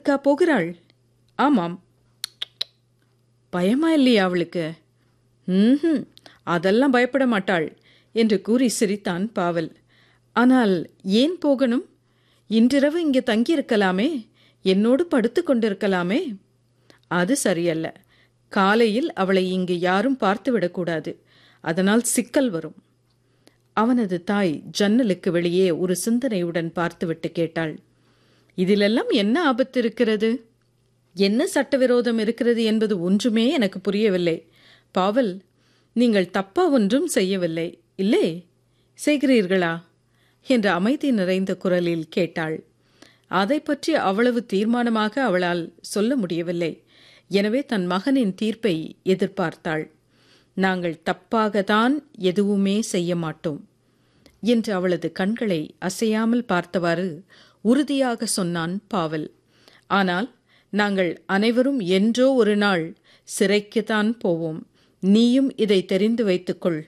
பார்க்கா போகிறாள் ஆமாம் பயமா இல்லையா அவளுக்கு ம் அதெல்லாம் பயப்பட மாட்டாள் என்று கூறி சிரித்தான் பாவல் ஆனால் ஏன் போகணும் இன்றிரவு இங்கே தங்கியிருக்கலாமே என்னோடு படுத்து கொண்டிருக்கலாமே அது சரியல்ல காலையில் அவளை இங்கு யாரும் பார்த்துவிடக்கூடாது அதனால் சிக்கல் வரும் அவனது தாய் ஜன்னலுக்கு வெளியே ஒரு சிந்தனையுடன் பார்த்துவிட்டு கேட்டாள் இதிலெல்லாம் என்ன ஆபத்து இருக்கிறது என்ன சட்டவிரோதம் இருக்கிறது என்பது ஒன்றுமே எனக்கு புரியவில்லை பாவல் நீங்கள் தப்பா ஒன்றும் செய்யவில்லை இல்லை செய்கிறீர்களா என்ற அமைதி நிறைந்த குரலில் கேட்டாள் அதை பற்றி அவ்வளவு தீர்மானமாக அவளால் சொல்ல முடியவில்லை எனவே தன் மகனின் தீர்ப்பை எதிர்பார்த்தாள் நாங்கள் தப்பாகத்தான் எதுவுமே செய்ய மாட்டோம் என்று அவளது கண்களை அசையாமல் பார்த்தவாறு உறுதியாக சொன்னான் பாவல் ஆனால் நாங்கள் அனைவரும் என்றோ ஒரு நாள் சிறைக்குத்தான் போவோம் நீயும் இதை தெரிந்து வைத்துக்கொள்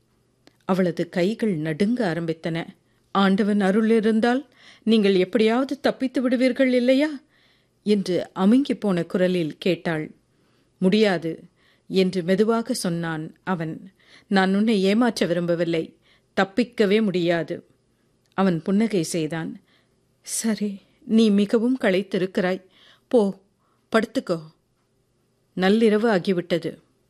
அவளது கைகள் நடுங்க ஆரம்பித்தன ஆண்டவன் அருள் இருந்தால் நீங்கள் எப்படியாவது தப்பித்து விடுவீர்கள் இல்லையா என்று அமுங்கி போன குரலில் கேட்டாள் முடியாது என்று மெதுவாக சொன்னான் அவன் நான் உன்னை ஏமாற்ற விரும்பவில்லை தப்பிக்கவே முடியாது அவன் புன்னகை செய்தான் சரி நீ மிகவும் களைத்திருக்கிறாய் போ படுத்துக்கோ நள்ளிரவு ஆகிவிட்டது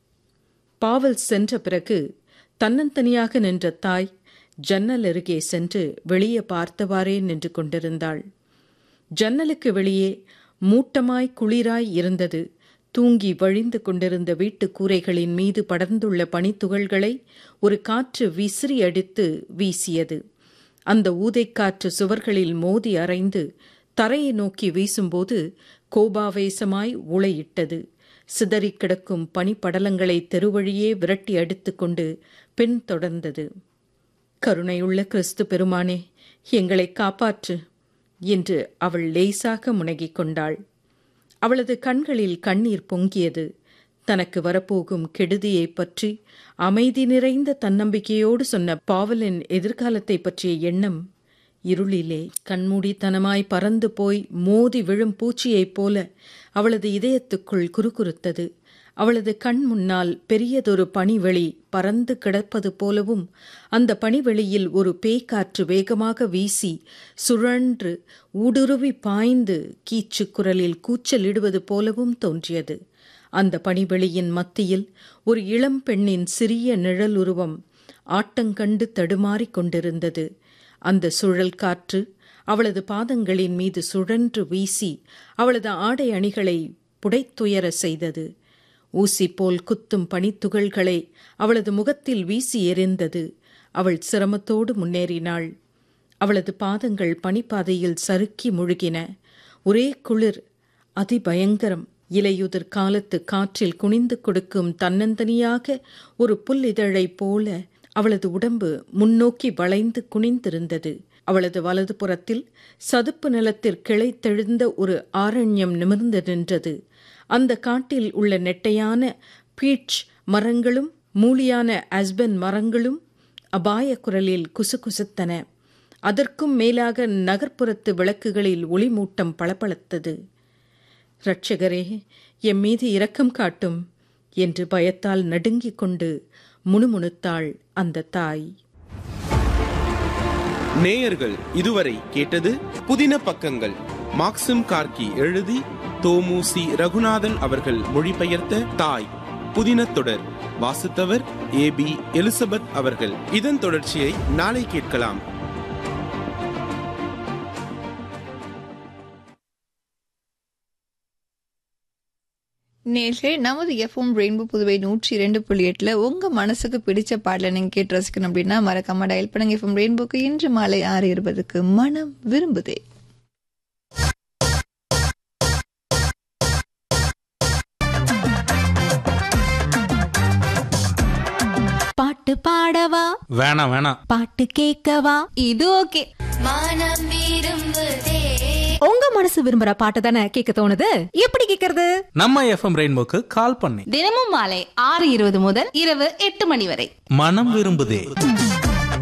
பாவல் சென்ற பிறகு தன்னந்தனியாக நின்ற தாய் ஜன்னல் அருகே சென்று வெளியே பார்த்தவாறே நின்று கொண்டிருந்தாள் ஜன்னலுக்கு வெளியே மூட்டமாய் குளிராய் இருந்தது தூங்கி வழிந்து கொண்டிருந்த வீட்டு கூரைகளின் மீது படர்ந்துள்ள பனித்துகள்களை ஒரு காற்று விசிறி அடித்து வீசியது அந்த ஊதைக்காற்று சுவர்களில் மோதி அரைந்து தரையை நோக்கி வீசும்போது கோபாவேசமாய் உளையிட்டது சிதறி கிடக்கும் பனிப்படலங்களை தெருவழியே விரட்டி அடித்துக்கொண்டு பின் தொடர்ந்தது கருணையுள்ள கிறிஸ்து பெருமானே எங்களை காப்பாற்று என்று அவள் லேசாக முனகிக் கொண்டாள் அவளது கண்களில் கண்ணீர் பொங்கியது தனக்கு வரப்போகும் கெடுதியைப் பற்றி அமைதி நிறைந்த தன்னம்பிக்கையோடு சொன்ன பாவலின் எதிர்காலத்தை பற்றிய எண்ணம் இருளிலே கண்மூடித்தனமாய் பறந்து போய் மோதி விழும் பூச்சியைப் போல அவளது இதயத்துக்குள் குறுகுறுத்தது அவளது கண் முன்னால் பெரியதொரு பனிவெளி பறந்து கிடப்பது போலவும் அந்த பனிவெளியில் ஒரு பேய்க்காற்று வேகமாக வீசி சுழன்று ஊடுருவி பாய்ந்து கீச்சு குரலில் கூச்சலிடுவது போலவும் தோன்றியது அந்த பனிவெளியின் மத்தியில் ஒரு இளம் பெண்ணின் சிறிய நிழல் உருவம் ஆட்டங்கண்டு தடுமாறிக் கொண்டிருந்தது அந்த சுழல் காற்று அவளது பாதங்களின் மீது சுழன்று வீசி அவளது ஆடை அணிகளை புடைத்துயர செய்தது ஊசி போல் குத்தும் பனித்துகள்களை அவளது முகத்தில் வீசி எறிந்தது அவள் சிரமத்தோடு முன்னேறினாள் அவளது பாதங்கள் பனிப்பாதையில் சறுக்கி முழுகின ஒரே குளிர் அதிபயங்கரம் இலையுதிர் காலத்து காற்றில் குனிந்து கொடுக்கும் தன்னந்தனியாக ஒரு புல் இதழைப் போல அவளது உடம்பு முன்னோக்கி வளைந்து குனிந்திருந்தது அவளது வலது புறத்தில் சதுப்பு நிலத்தில் கிளைத்தெழுந்த ஒரு ஆரண்யம் நிமிர்ந்து நின்றது அந்த காட்டில் உள்ள நெட்டையான பீச் மரங்களும் மூலியான அஸ்பன் மரங்களும் அபாய குரலில் குசுகுசுத்தன அதற்கும் மேலாக நகர்ப்புறத்து விளக்குகளில் ஒளிமூட்டம் பளபளத்தது இரட்சகரே எம் மீது இரக்கம் காட்டும் என்று பயத்தால் நடுங்கிக் கொண்டு முணுமுணுத்தாள் அந்த தாய் நேயர்கள் இதுவரை கேட்டது புதின பக்கங்கள் மாக்சிம் கார்கி எழுதி தோமுசி ரகுநாதன் அவர்கள் மொழிபெயர்த்த தாய் புதின தொடர் வாசித்தவர் ஏ பி எலிசபெத் அவர்கள் இதன் தொடர்ச்சியை நாளை கேட்கலாம் நேர்களே நமது எஃப்எம் ரெயின்போ புதுவை நூற்றி இரண்டு புள்ளி எட்டுல உங்க மனசுக்கு பிடிச்ச பாடலை நீங்க கேட்டு ரசிக்கணும் அப்படின்னா மறக்காம டயல் பண்ணுங்க எஃப்எம் ரெயின்போக்கு இன்று மாலை ஆறு இருபதுக்கு மனம் விரும்புதே பாட்டு பாடவா வேணாம் வேணாம் பாட்டு கேட்கவா இது ஓகே மனம் விரும்புதே உங்க மனசு விரும்புற பாட்டு தானே கேட்க தோணுது எப்படி கேக்குறது நம்ம எஃப்எம் ரெயின்போக்கு கால் பண்ணி தினமும் மாலை ஆறு இருபது முதல் இரவு எட்டு மணி வரை மனம் விரும்புதே